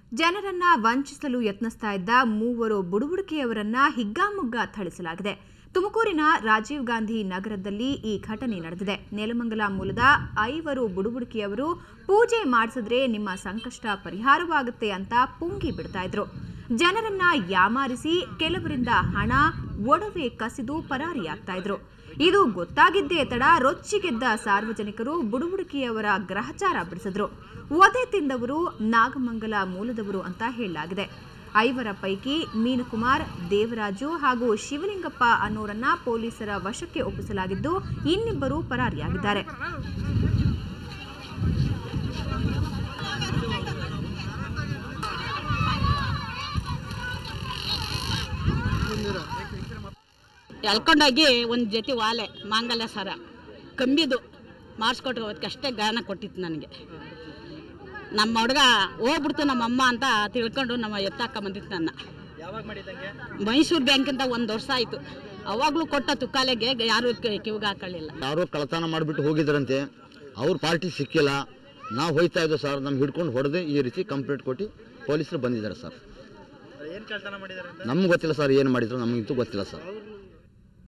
ಜನರನ್ನ ವಂಚಿಸಲು ಯತ್ನಿಸ್ತಾ ಇದ್ದ ಮೂವರು ಬುಡುಬುಡುಕಿಯವರನ್ನ ಹಿಗ್ಗಾಮುಗ್ಗಾ ಥಳಿಸಲಾಗಿದೆ ತುಮಕೂರಿನ ರಾಜೀವ್ ಗಾಂಧಿ ನಗರದಲ್ಲಿ ಈ ಘಟನೆ ನಡೆದಿದೆ ನೆಲಮಂಗಲ ಮೂಲದ ಐವರು ಬುಡುಬುಡುಕಿಯವರು ಪೂಜೆ ಮಾಡಿಸಿದ್ರೆ ನಿಮ್ಮ ಸಂಕಷ್ಟ ಪರಿಹಾರವಾಗುತ್ತೆ ಅಂತ ಪುಂಗಿ ಬಿಡ್ತಾ ಇದ್ರು ಜನರನ್ನ ಯಾಮಾರಿಸಿ ಕೆಲವರಿಂದ ಹಣ ಒಡವೆ ಕಸಿದು ಪರಾರಿಯಾಗ್ತಾ ಇದ್ರು ಇದು ಗೊತ್ತಾಗಿದ್ದೇ ತಡ ರೊಚ್ಚಿಗೆದ್ದ ಸಾರ್ವಜನಿಕರು ಬುಡುಬುಡುಕಿಯವರ ಗ್ರಹಚಾರ ಬಿಡಿಸಿದ್ರು ಒದೆ ತಿಂದವರು ನಾಗಮಂಗಲ ಮೂಲದವರು ಅಂತ ಹೇಳಲಾಗಿದೆ ಐವರ ಪೈಕಿ ಮೀನುಕುಮಾರ್ ದೇವರಾಜು ಹಾಗೂ ಶಿವಲಿಂಗಪ್ಪ ಅನ್ನೋರನ್ನ ಪೊಲೀಸರ ವಶಕ್ಕೆ ಒಪ್ಪಿಸಲಾಗಿದ್ದು ಇನ್ನಿಬ್ಬರು ಪರಾರಿಯಾಗಿದ್ದಾರೆ ಎಳ್ಕೊಂಡೋಗಿ ಒಂದು ಜೊತೆ ವಾಲೆ ಮಾಂಗಲ್ಯ ಸರ ಕಂಬಿದು ಮಾಡಿಸ್ಕೊಟ್ಟು ಅದಕ್ಕೆ ಅಷ್ಟೇ ಗಾನ ಕೊಟ್ಟಿತ್ತು ನನಗೆ ನಮ್ಮ ಹುಡುಗ ಹೋಗ್ಬಿಡ್ತು ನಮ್ಮ ಅಮ್ಮ ಅಂತ ತಿಳ್ಕೊಂಡು ನಮ್ಮ ಎತ್ತಾಕ ಬಂದಿತ್ತು ನನ್ನ ಯಾವಾಗ ಮಾಡಿದಂಗೆ ಮೈಸೂರು ಬ್ಯಾಂಕಿಂದ ಒಂದು ವರ್ಷ ಆಯಿತು ಅವಾಗಲೂ ಕೊಟ್ಟ ತುಕ್ಕಾಲೆಗೆ ಯಾರು ಕಿವಿಗೆ ಹಾಕೊಳ್ಳಿಲ್ಲ ಯಾರೋ ಕಳ್ಳತನ ಮಾಡಿಬಿಟ್ಟು ಹೋಗಿದ್ರಂತೆ ಅವ್ರ ಪಾರ್ಟಿ ಸಿಕ್ಕಿಲ್ಲ ನಾವು ಹೋಯ್ತಾ ಇದ್ದೋ ಸರ್ ನಮ್ಗೆ ಹಿಡ್ಕೊಂಡು ಹೊಡೆದು ಈ ರೀತಿ ಕಂಪ್ಲೇಂಟ್ ಕೊಟ್ಟು ಪೊಲೀಸರು ಬಂದಿದ್ದಾರೆ ಸರ್ ಏನ್ ಕಳ್ತನ ಮಾಡಿದಾರೆ ಅಂತ ನಮ್ಗೆ ಗೊತ್ತಿಲ್ಲ ಸರ್ ಏನು ಮಾಡಿದ್ರು ನಮಗಿಂತೂ ಗೊತ್ತಿಲ್ಲ ಸರ್ ಅವ್ರು